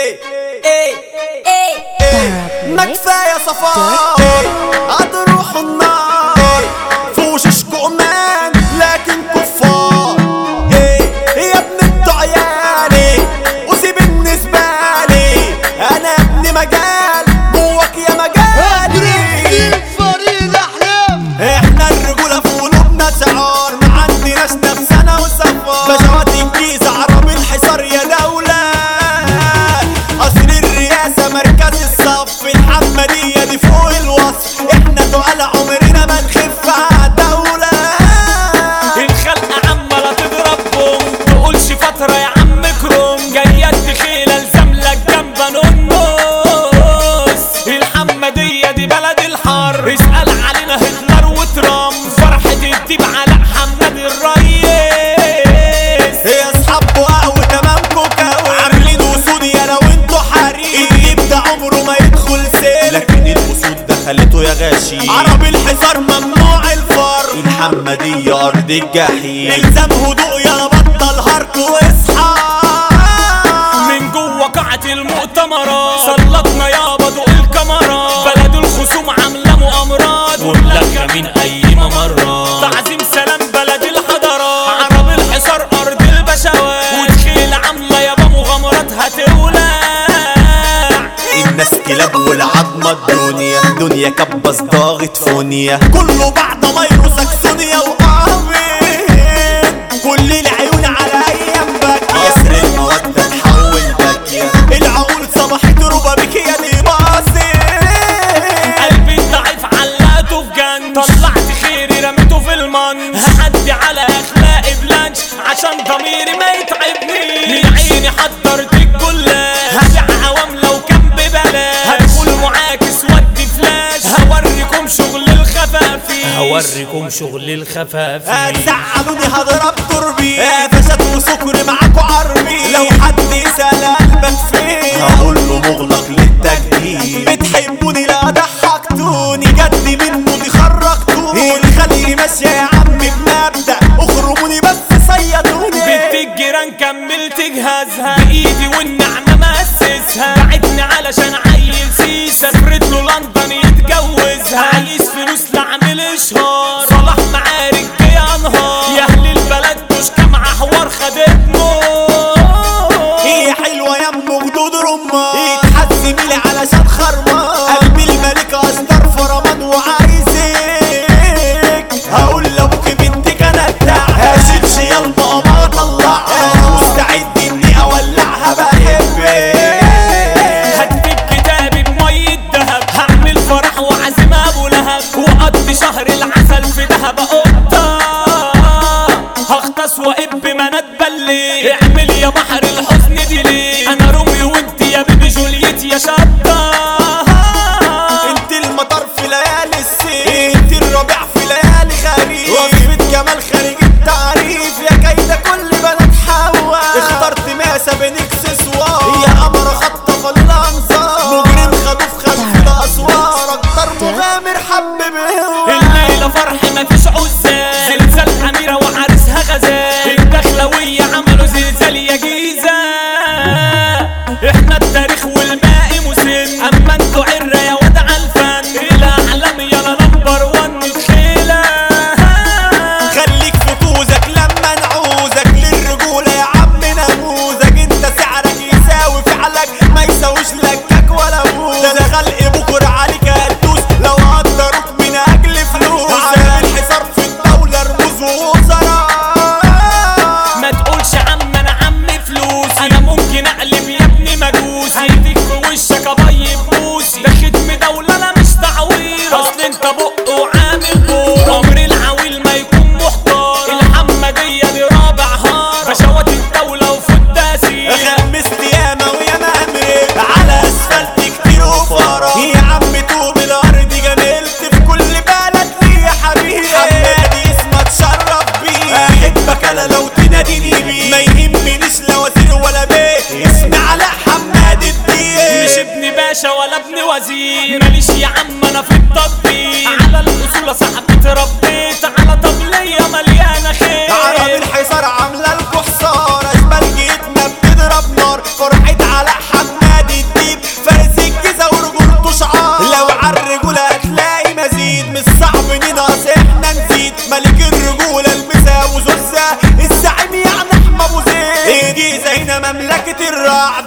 ايه ايه ايه ما كفايه صفار هتروحوا النار فوششكوا امان لكن كفار ايه يا ابن انتوا عيالي وسيب بالنسبه لي انا ابن مجال جواك يا مجالي فريد احلام احنا الرجولة في قلوبنا شعار ما عندناش نفسنا وسفار بشوات الجيزة عرب الحصار يا دولة قصر الرئاسة مركز الصف الحمدية دي فوق الوصف احنا تقال عمرنا ما نخف عالدولة الخلق عمالة تضرب بوم تقولش فترة يا عم كروم جاية تخيلة لزملك جنب نص الحمدية دي بلد الحر اسأل علينا هتلر وترام فرحة الديب على محمد الريس يا اصحاب قهوة تمامكوا كاوي عاملين اسود يا لو انتوا حريق الديب ده عمره ما يدخل سيل لكن الاسود دخلته يا غاشي عرب الحصار ممنوع الفر الحمدية ارض الجحيم الزم هدوء يا بطل هارك واصحى من جوه قاعة المؤتمرات سلطنا يابا ضوء الكاميرات بلد الخصوم عاملة مؤامرات وملاكة من أي ممرات تعظيم سلام بلد الحضارات عرب الحصار أرض البشوات وتخيل عاملة يابا مغامرات هتولع الناس كلاب والعظمة الدنيا دنيا كبس ضاغط فونيا كله بعد ما يرقصك سونيا وقهوة كل العيون على ايام باكية يسر المودة تحول باكية العقول صبحت ربا بك يا دي باصي قلبي الضعيف علقته في جن طلعت خيري رميته في المن هعدي على اخلاقي بلانش عشان ضميري ما يتعبني من عيني حضرت الجلاش هبيع عوام لو كان ببلاش هدخل معاكس ودي فلاش هوريكم شغل الخفافي هوريكم شغل الخفافي هتزعلوني هضرب تربي قفشات وسكر معاكوا عربي لو حد يسأل قلبك فين هقول له مغلق للتجديد بتحبوني لا ضحكتوني جد منه دي خرجتوني الخلي ماشية يا عم بمبدأ اخرموني بس صيدوني بنت الجيران كملت جهازها بايدي والنعمه مأسسها بعتني علشان عيل سيسة سافرت له لندن يتجوزها عايز فلوس لعمل اشهار صلاح معارك يا نهار يا اهل البلد مش كام حوار خدتمه هي حلوة يا ام خدود رمان يتحزمي لي علشان خرمان قلبي الملك اصدر فرمان وعايزك هقول لابوك بنتك انا بتاعها هشيل يلا ما اطلعها مستعد اني اولعها بحبك هكتب كتابي بمية دهب هعمل فرح وعزم ابو لهب واقضي شهر العسل في دهب قطة هغطس واب ما نتبلي اعمل يا بحر الحزن دي ليه انا روميو وانت يا بيبي جولييت يا شطة انت المطر في ليالي الصيف انت الربيع في ليالي خريف وصفة جمال خارج التعريف يا كيدة كل بنات حوا اخترت ماسة بين اكسسوار يا قمرة خطفة للانظار مجرم خدوه في خلف الاسوار اكتر مغامر حب بهوا الليلة فرح مفيش عزال زلزال أميرة وعرسها غزال الدخلوية عملوا زلزال يا جيزة احنا التاريخ والماء مسن اما انتوا عرة يا واد عالفن الاعلام يلا نمبر ون تخيلة خليك في كوزك لما نعوزك للرجولة يا عم نموذج انت سعرك يساوي فعلك ما يساويش لكك ولا بوز ده انا خلق بكرة عليك هتدوس لو قدروك من اجل فلوس عامل الحصار في الدولة رموز ووزراء ما تقولش عم انا عم فلوس انا ممكن اقلب يا ابني مجوس هيديك في وشك ابيض بوسي ده ختم دولة انا مش تعوير اصل انت بق وعامل بور عمر العويل ما يكون محتار الحمدية دي رابع هار بشوات الدولة وفداسي غمست ياما وياما امري على اسفلت كتير وفرا يا عم توب الارض جملت في كل بلد لي يا حبيبي حمادي اسمك تشرف بيه احبك انا لو تناديني بيه ما يهمنيش لا وزير ولا بيه اسمي علاء حماد الدين مش ابن باشا ولا ابن وزير ماليش يا عم انا في التطبيق على الاصول صاحبي اتربيت على طبلية مليانة خير عرب الحصار عامله لكم حصار اشبال جيتنا بتضرب نار فرحة علاء حماد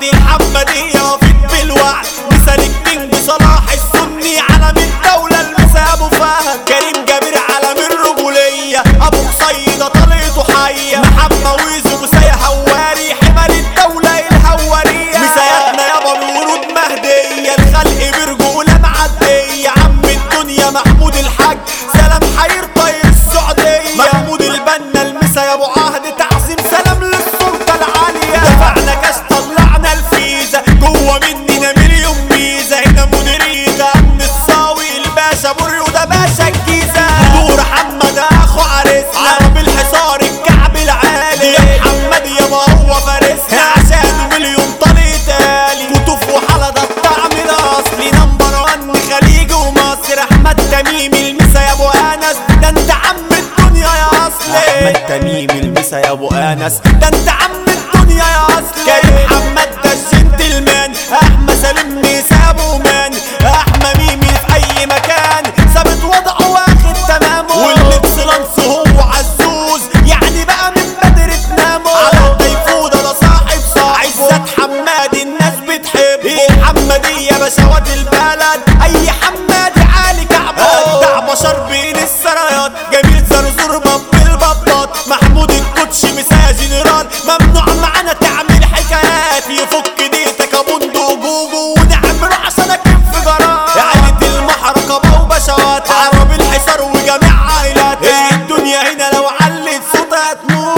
الحمدية وفيت بالوعد مثال الكينج صلاح السني علم الدولة المسا ابو فهد كريم جابر علم الرجولية ابو قصيدة طليته حية محمد ويزو مسايا هواري حمل الدولة الهوارية مساياتنا يابا بورود مهدية الخلق برجولة معدية عم الدنيا محمود الحاج سلام حير طير السعودية محمود البنا المسا يا ابو عهد تعظيم سلام للسلطة العالية دفعنا كاش طلعنا الفيزا جوه مننا مليون ميزة هنا مديرية امن الصاوي الباشا بريو ده باشا الجيزة نور محمد اخو عريسنا عرب الحصار الكعب العالي يا محمد يابا هو فارسنا عشان مليون طريق تالي كتوف وحلا ده الطعم الاصلي نمبر وان خليج ومصر احمد تميم المسا يا ابو انس ده انت عم الدنيا يا اصلي احمد تميم المسا يا ابو انس ده انت عم الدنيا يا اصلي كريم محمد ده الجنتلمان احمد سالم ابو مان احمد ميمي في اي مكان ثابت وضعه واخد تمامه والاكسلانس هو عزوز يعني بقى من بدر تنامه على التيفودة ده صاحب صاحب عزت حماد الناس بتحبه الحمادية بشوات البلد اي حمادي عالي كعبه ده بشر بين السرايات جميل زرزور باب البطاط محمود الكوتش مسايا جنرال ممنوع معانا تعمل حكايات يفك ديتك ابوندو وجوجو ونعمله عشان اكف جرات عائلة المحرقة بقوا بشوات عرب الحصار وجميع عائلات الدنيا هنا لو علت صوتها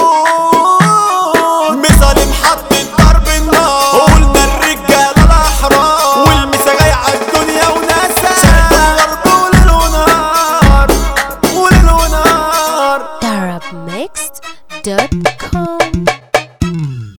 تموت مثال محطة ضرب النار قلنا الرجالة الأحرار والمسا جاي عالدنيا وناسها شد الغرب وليل ونهار وليل ونهار Arabmixed.com